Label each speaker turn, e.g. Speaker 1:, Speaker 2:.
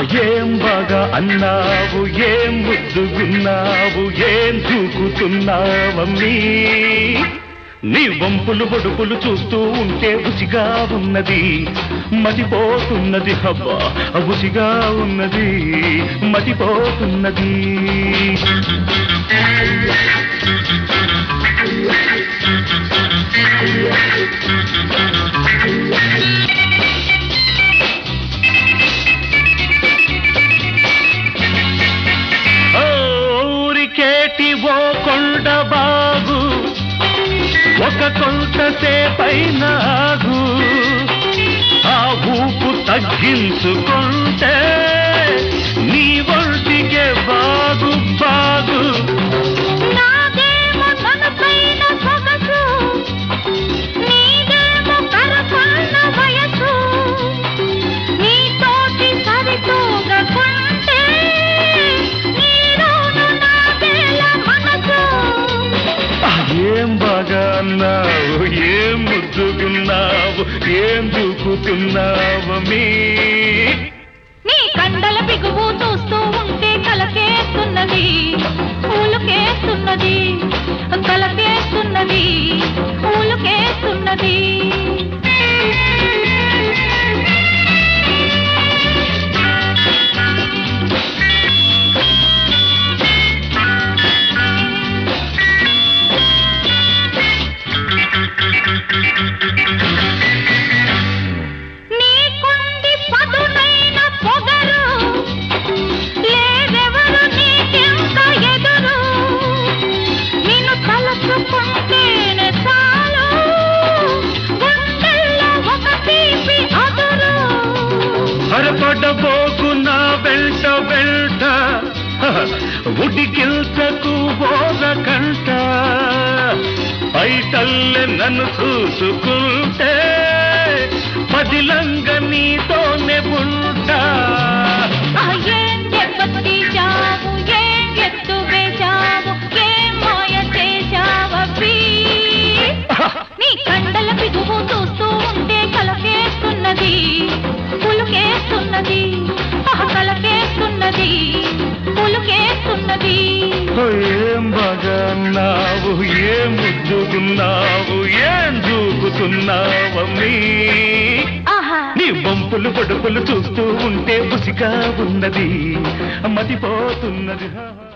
Speaker 1: ఏం బాగా అన్నావు ఏం ముద్దుగున్నావు ఏం దూకుతున్నావమ్మీ నీ వంపులు బొడుపులు చూస్తూ ఉంటే రుచిగా ఉన్నది మతిపోతున్నది హబ్బా రుచిగా ఉన్నది మతిపోతున్నది ఊరికేటి ఓ కొండ బాగు ఒక కొంతసేపైన ఆగు ఆ ఊపు తగ్గించుకుంటే నీ ఒంటికే బాగు బాగు
Speaker 2: నాదేమో నలుపైన సొగసు, నీదేమో కరపాన వయసు. నీతోటి సరితూగకుంటే, నీలోను నాదేల మనసు.
Speaker 1: ఆ, ఏం బాగా అన్నావు ఏం ముద్దుకున్నావు ఏం దూకుతున్నావు మీ
Speaker 2: నీ కండల బిగువు చూస్తూ ఉంటే కలకేస్తున్నది ఊలుకేస్తున్నది కలకేస్తున్నది ఊలుకేస్తున్నది నీకుంది పదునైన పొగరు లేదెవరు నీకెంత ఎదురు నిన్ను తలచుకుంటేనే చాలు గుండెల్లో ఒక తీపి అదురు
Speaker 1: హరపడబోకు నా వెంట వెంట ఉడికిల్చకు బోర కంట పైటల్లె నన్ను చూసుకుంటే పదిలంగ నీతోనే ఉంటా
Speaker 2: ఆ ఏం దెబ్బతీశావు, ఏం ఎత్తు వేశావు, ఏం మాయ చేశావబ్బీ? నీ కండల బిగువు చూస్తూ ఉంటే కలకేస్తున్నది పులుకేస్తున్నది ఆహ్, కలకేస్తున్నది పులుకేస్తున్నది
Speaker 1: ఏం బాగా అన్నావు ఏం ముద్దుకున్నావు ఏం దూకుతున్నావమ్మీ
Speaker 2: ఆహా
Speaker 1: నీ వంపులు పొడుపులు చూస్తూ ఉంటే బుసిగా ఉన్నది మతిపోతున్నది